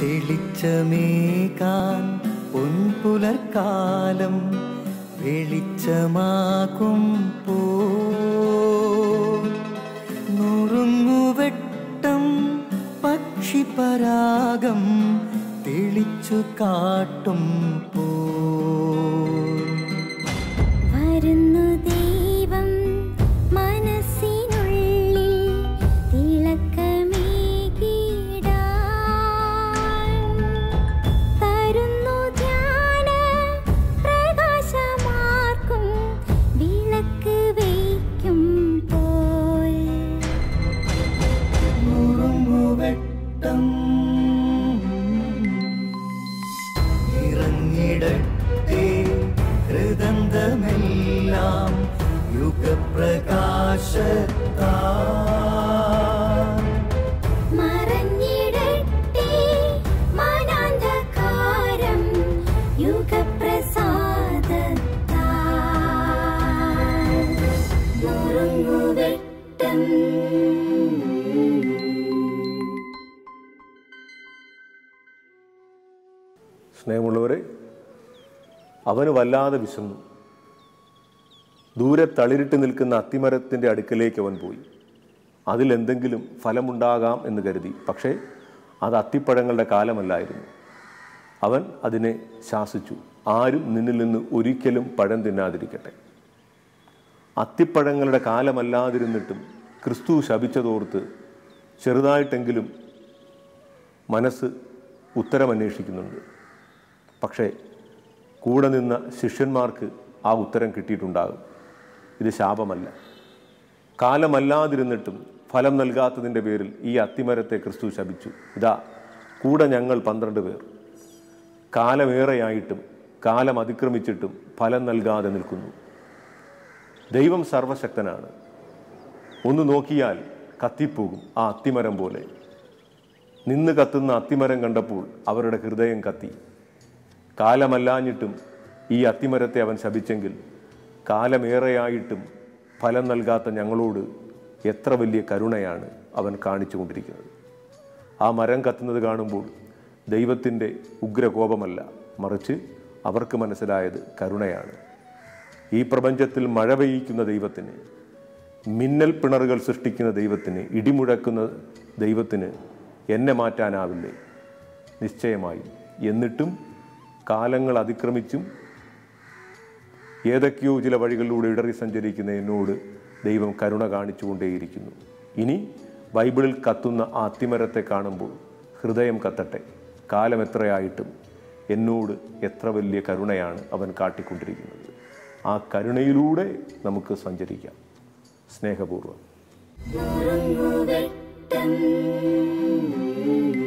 തെളിച്ചമേകാൻ പൊൻപുലർക്കാലം വെളിച്ചമാകും പോ നുറുങ്ങുവെട്ടം പക്ഷിപരാഗം തെളിച്ചു കാട്ടും പോ വരുന്നു ദൈവം മനസ്സിനുള്ളിൽ തിളക്കമേകിടാൻ തരുന്നു ധ്യാന പ്രകാശമാർക്കും വിളക്ക് വയ്ക്കും പോൽ നുറുങ്ങുവെട്ടം ഇറങ്ങിടട്ടെ ഹൃദന്തമെല്ലാം യുഗപ്രകാശത്താ മറഞ്ഞിടട്ടെ മനാന്ധകാരം യുഗപ്രസാദത്താൽ നുറുങ്ങുവെട്ടം സ്നേഹമുള്ളവരെ അവന് വല്ലാതെ വിശന്നു ദൂരെ തളിരിട്ട് നിൽക്കുന്ന അത്തിമരത്തിൻ്റെ അടുക്കലേക്ക് അവൻ പോയി അതിലെന്തെങ്കിലും ഫലമുണ്ടാകാം എന്ന് കരുതി പക്ഷേ അത് അത്തിപ്പഴങ്ങളുടെ കാലമല്ലായിരുന്നു അവൻ അതിനെ ശാസിച്ചു ആരും നിന്നിൽ നിന്ന് ഒരിക്കലും പഴം തിന്നാതിരിക്കട്ടെ അത്തിപ്പഴങ്ങളുടെ കാലമല്ലാതിരുന്നിട്ടും ക്രിസ്തു ശപിച്ചതോർത്ത് ചെറുതായിട്ടെങ്കിലും മനസ്സ് ഉത്തരമന്വേഷിക്കുന്നുണ്ട് പക്ഷേ കൂടെ നിന്ന ശിഷ്യന്മാർക്ക് ആ ഉത്തരം കിട്ടിയിട്ടുണ്ടാകും ഇത് ശാപമല്ല കാലമല്ലാതിരുന്നിട്ടും ഫലം നൽകാത്തതിൻ്റെ പേരിൽ ഈ അത്തിമരത്തെ ക്രിസ്തു ശപിച്ചു ഇതാ കൂടെ ഞങ്ങൾ പന്ത്രണ്ട് പേർ കാലമേറെയായിട്ടും കാലം അതിക്രമിച്ചിട്ടും ഫലം നൽകാതെ നിൽക്കുന്നു ദൈവം സർവശക്തനാണ് ഒന്ന് നോക്കിയാൽ കത്തിപ്പോകും ആ അത്തിമരം പോലെ നിന്ന് കത്തുന്ന അത്തിമരം കണ്ടപ്പോൾ അവരുടെ ഹൃദയം കത്തി കാലമല്ലാഞ്ഞിട്ടും ഈ അത്തിമരത്തെ അവൻ ശപിച്ചെങ്കിൽ കാലമേറെയായിട്ടും ഫലം നൽകാത്ത ഞങ്ങളോട് എത്ര വലിയ കരുണയാണ് അവൻ കാണിച്ചു കൊണ്ടിരിക്കുന്നത് ആ മരം കത്തുന്നത് കാണുമ്പോൾ ദൈവത്തിൻ്റെ ഉഗ്രകോപമല്ല മറിച്ച് അവർക്ക് മനസ്സിലായത് കരുണയാണ് ഈ പ്രപഞ്ചത്തിൽ മഴ പെയ്യിക്കുന്ന ദൈവത്തിന് മിന്നൽ പിണറുകൾ സൃഷ്ടിക്കുന്ന ദൈവത്തിന് ഇടിമുഴക്കുന്ന ദൈവത്തിന് എന്നെ മാറ്റാനാവില്ലേ നിശ്ചയമായും എന്നിട്ടും കാലങ്ങൾ അതിക്രമിച്ചും ഏതൊക്കെയോ ചില വഴികളിലൂടെ ഇടറി സഞ്ചരിക്കുന്ന എന്നോട് ദൈവം കരുണ കാണിച്ചുകൊണ്ടേയിരിക്കുന്നു ഇനി ബൈബിളിൽ കത്തുന്ന ആ അത്തിമരത്തെ കാണുമ്പോൾ ഹൃദയം കത്തട്ടെ കാലം എത്രയായിട്ടും എന്നോട് എത്ര വലിയ കരുണയാണ് അവൻ കാട്ടിക്കൊണ്ടിരിക്കുന്നത് ആ കരുണയിലൂടെ നമുക്ക് സഞ്ചരിക്കാം സ്നേഹപൂർവ്വം നുറുങ്ങുവെട്ടം